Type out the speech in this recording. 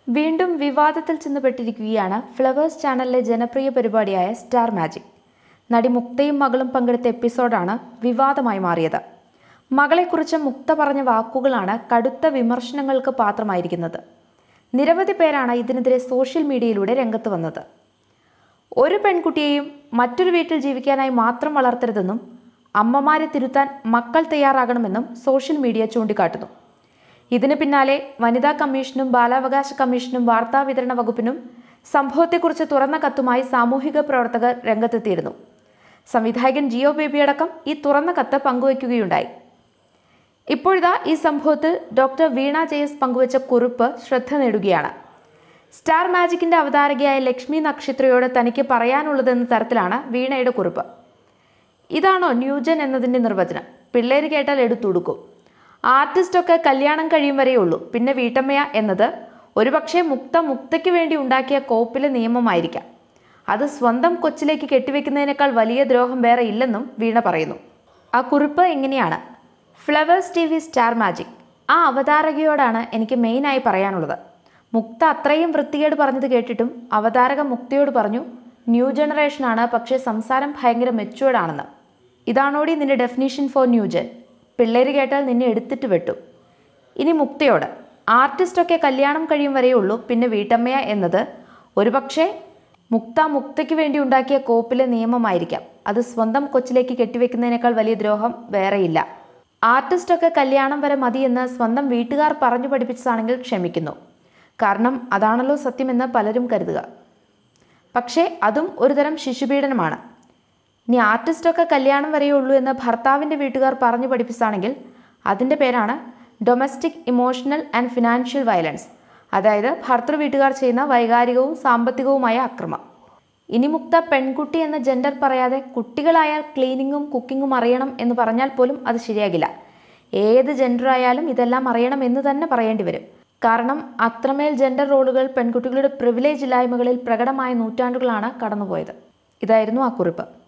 വീണ്ടും വിവാദത്തിൽ ചെന്നുപെട്ടിരിക്കുകയാണ് ഫ്ലവേഴ്സ് ചാനലിലെ ജനപ്രിയ പരിപാടിയായ സ്റ്റാർ മാജിക് നടി മുക്തയും മകളും പങ്കെടുത്ത എപ്പിസോഡാണ് വിവാദമായി മാറിയത് മകളെക്കുറിച്ച് മുക്ത പറഞ്ഞ വാക്കുകളാണ് കടുത്ത വിമർശനങ്ങൾക്ക് പാത്രമായിരിക്കുന്നത് നിരവധി പേരാണ് ഇതിനെതിരെ സോഷ്യൽ മീഡിയയിലൂടെ രംഗത്ത് വന്നത് ഒരു പെൺകുട്ടിയെയും മറ്റൊരു വീട്ടിൽ ജീവിക്കാനായി മാത്രം വളർത്തരുതെന്നും അമ്മമാരെ തിരുത്താൻ മക്കൾ തയ്യാറാകണമെന്നും സോഷ്യൽ മീഡിയ ചൂണ്ടിക്കാട്ടുന്നു ഇതിന് പിന്നാലെ വനിതാ കമ്മീഷനും ബാലാവകാശ കമ്മീഷനും വാർത്താ വിതരണ വകുപ്പിനും സംഭവത്തെക്കുറിച്ച് തുറന്ന കത്തുമായി സാമൂഹിക പ്രവർത്തകർ രംഗത്തെത്തിയിരുന്നു സംവിധായകൻ ജിയോ ബേബി അടക്കം ഈ തുറന്ന കത്ത് പങ്കുവയ്ക്കുകയുണ്ടായി ഇപ്പോഴിതാ ഈ സംഭവത്തിൽ ഡോക്ടർ വീണ ജയസ് പങ്കുവച്ച കുറിപ്പ് ശ്രദ്ധ നേടുകയാണ് സ്റ്റാർ മാജിക്കിന്റെ അവതാരകയായ ലക്ഷ്മി നക്ഷത്രയോട് തനിക്ക് പറയാനുള്ളതെന്ന തരത്തിലാണ് വീണയുടെ കുറിപ്പ് ഇതാണോ ന്യൂജൻ എന്നതിന്റെ നിർവചനം പിള്ളേര് കേട്ടാൽ എടുത്തുടുക്കും ആർട്ടിസ്റ്റൊക്കെ കല്യാണം കഴിയും വരെയേ ഉള്ളൂ പിന്നെ വീട്ടമ്മയ എന്നത് ഒരുപക്ഷെ മുക്ത മുക്തയ്ക്ക് വേണ്ടി ഉണ്ടാക്കിയ കോപ്പിലെ നിയമമായിരിക്കാം അത് സ്വന്തം കൊച്ചിലേക്ക് കെട്ടിവെക്കുന്നതിനേക്കാൾ വലിയ ദ്രോഹം വേറെ ഇല്ലെന്നും വീണ പറയുന്നു ആ കുറിപ്പ് എങ്ങനെയാണ് Flowers T V star magic ആ അവതാരകയോടാണ് എനിക്ക് മെയിനായി പറയാനുള്ളത് മുക്ത അത്രയും വൃത്തികേട് പറഞ്ഞത് കേട്ടിട്ടും അവതാരക മുക്തയോട് പറഞ്ഞു ന്യൂ ജനറേഷനാണ് പക്ഷേ സംസാരം ഭയങ്കര മെച്ചുവേർഡ് ആണെന്ന് ഇതാണോടി നിന്റെ ഡെഫിനീഷൻ ഫോർ ന്യൂജൻ പിള്ളേര് കേട്ടാൽ നിന്നെ എടുത്തിട്ട് വെട്ടും ഇനി മുക്തയോട് ആർട്ടിസ്റ്റൊക്കെ കല്യാണം കഴിയും വരെയേ ഉള്ളൂ പിന്നെ വീട്ടമ്മയ എന്നത് ഒരുപക്ഷെ മുക്ത മുക്തയ്ക്ക് വേണ്ടി ഉണ്ടാക്കിയ കോപ്പിലെ നിയമമായിരിക്കാം അത് സ്വന്തം കൊച്ചിലേക്ക് കെട്ടിവെക്കുന്നതിനേക്കാൾ വലിയ ദ്രോഹം വേറെയില്ല ആർട്ടിസ്റ്റൊക്കെ കല്യാണം വരെ മതിയെന്ന് സ്വന്തം വീട്ടുകാർ പറഞ്ഞു പഠിപ്പിച്ചതാണെങ്കിൽ ക്ഷമിക്കുന്നു കാരണം അതാണല്ലോ സത്യമെന്ന് പലരും കരുതുക പക്ഷേ അതും ഒരുതരം ശിശുപീഡനമാണ് ഇനി ആർട്ടിസ്റ്റൊക്കെ കല്യാണം വരെയേ ഉള്ളൂ എന്ന് ഭർത്താവിൻ്റെ വീട്ടുകാർ പറഞ്ഞു പഠിപ്പിച്ചതാണെങ്കിൽ അതിൻ്റെ പേരാണ് domestic emotional and financial violence അതായത് ഭർത്തൃ വീട്ടുകാർ ചെയ്യുന്ന വൈകാരികവും സാമ്പത്തികവുമായ അക്രമം ഇനി മുക്ത പെൺകുട്ടി എന്ന ജെൻഡർ പറയാതെ കുട്ടികളായാൽ ക്ലീനിങ്ങും കുക്കിങ്ങും അറിയണം എന്ന് പറഞ്ഞാൽ പോലും അത് ശരിയാകില്ല ഏത് ജെൻഡർ ആയാലും ഇതെല്ലാം അറിയണം എന്ന് തന്നെ പറയേണ്ടി വരും കാരണം അത്രമേൽ ജെൻഡർ റോളുകൾ പെൺകുട്ടികളുടെ പ്രിവിലേജ് ഇല്ലായ്മകളിൽ പ്രകടമായ നൂറ്റാണ്ടുകളാണ് കടന്നുപോയത് ഇതായിരുന്നു ആ കുറിപ്പ്